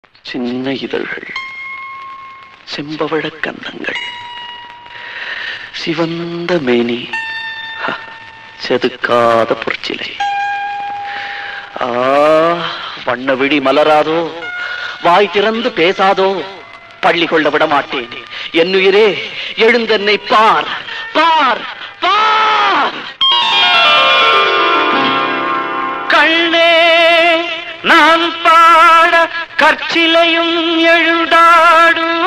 சின்ன இதழ்கள் செம்பவழக் கன்னங்கள் சிவந்த மேனி ஹ, செதுக்காத பொற்சிலை ஆ வண்ண விழி மலராதோ வாய் திறந்து பேசாதோ பள்ளி கொள்ள விட மாட்டேன் என்னுயிரே எழுந்தென்னை பார் பார் பார் கண்ணே நான் பாட கற்சிலையும் எழுந்தாடும்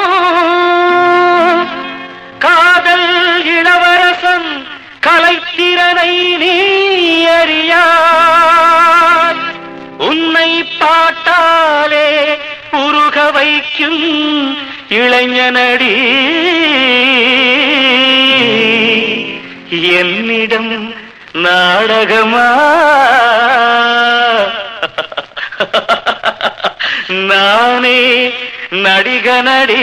காதல் இளவரசன் கலைத்திறனை நீ அறியார் உன்னை பாட்டாலே உருக வைக்கும் இளைஞனடி என்னிடம் நாடகமா நானே நடிகனடி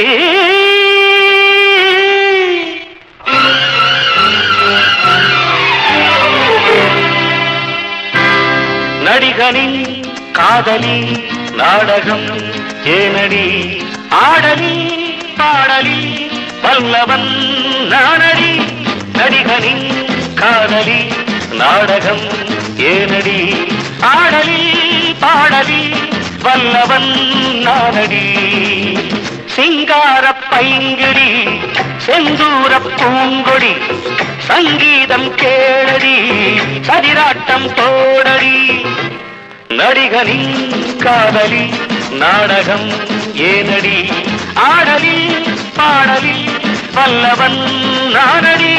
நடிகனின் காதலி நாடகம் ஏனடி ஆடலி பாடலி வல்லவன் நானடி நடிகனின் காதலி நாடகம் ஏனடி ஆடலி பாடலி வல்லவன் நானடி சிங்கார பைங்கிடி செந்தூர பூங்கொடி சங்கீதம் கேளடி சரிராட்டம் தோடடி நடிகனின் காதலி நாடகம் ஏனடி ஆடலி பாடலி வல்லவன் நானடி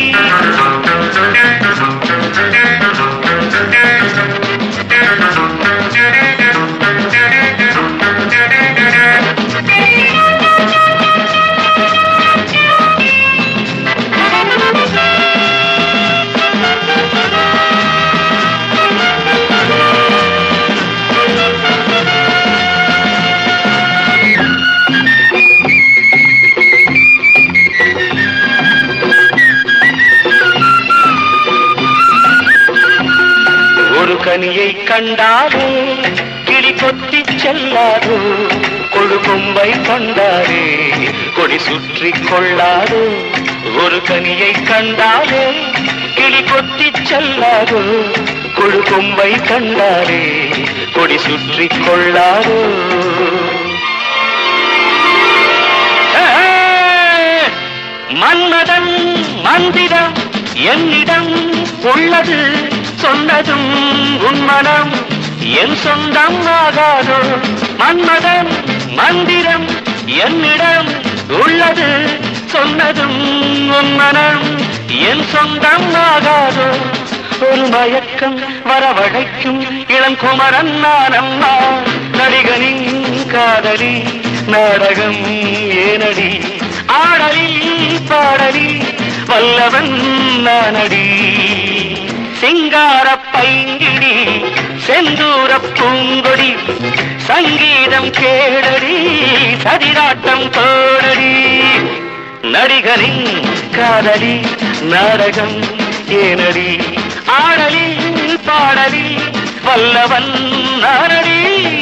ஒரு கனியை கண்டாலே கிளி கொத்தி செல்லாதோ கொழு கொம்பை கண்டாரே கொடி சுற்றி கொள்ளாதோ ஒரு கனியை கண்டாலே கிளி கொத்தி செல்லாதோ கொழு கொம்பை கண்டாரே கொடி சுற்றி கொள்ளாதோ மன்மதன் மந்திரம் என்னிடம் உள்ளது சொன்னதும் உன்மனம் என் சொந்தம் ஆகாதோ மன்மதன் மந்திரம் என்னிடம் உள்ளது சொன்னதும் உன்மனம் என் சொந்தம் ஆகாதோ ஒரு மயக்கம் வரவழைக்கும் இளங்குமரன் நான் அம்மா நடிகனின் காதலி நாடகம் ஏனடி ஆடலி பாடலி வல்லவன் நானடி சிங்கார பைங்கிடி செந்தூர பூங்கொடி சங்கீதம் கேடடி சதிராட்டம் தோடடி நடிகரின் காதலி நாடகம் ஏனடி ஆடலி பாடலி வல்லவன் நானடி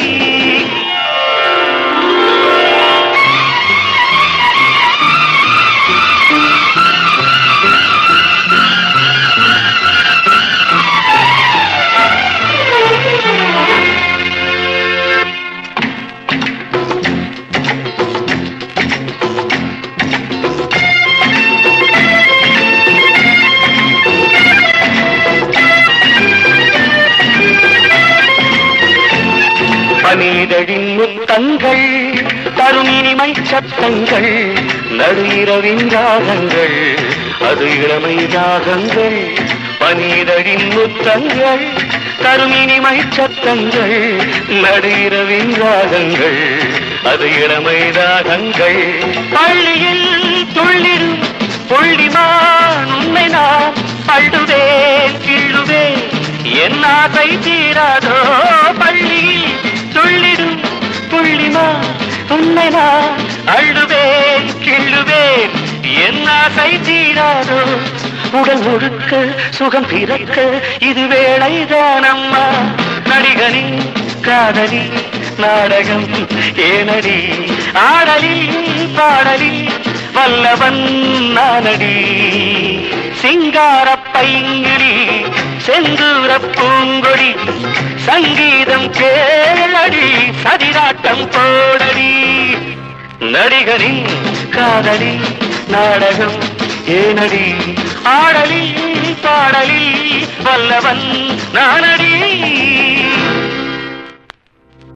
பனிதழின் முத்தங்கள் தரும் இனிமை சத்தங்கள் நடு இரவின் ராகங்கள் அது இளமை ராகங்கள் பனிதழின் முத்தங்கள் தரும் இனிமை சத்தங்கள் நடு இரவின் ராகங்கள் அது இளமை ராகங்கள் பள்ளியில் துள்ளிடும் புள்ளிமான் உண்மை நான் அழுவேன் கிள்ளுவேன் என் ஆசை தீராதோ பள்ளியில் துள்ளிடும் புள்ளிமா உன்னை நான் அழுவேன் கிள்ளுவேன் என் ஆசை தீராதோ உடல் முழுக்க சுகம் பிறக்க இது வேளைதான் அம்மா நடிகனின் காதலி நாடகம் ஏனடி ஆடலி பாடலி வல்லவன் நானடி சிங்கார பைங்கிடி செந்தூர பூங்கொடி சங்கீதம் கேளடி சதிராட்டம் போடடி நடிகரின் காதலி நாடகம் ஏனடி ஆடலி பாடலி வல்லவன் நானடி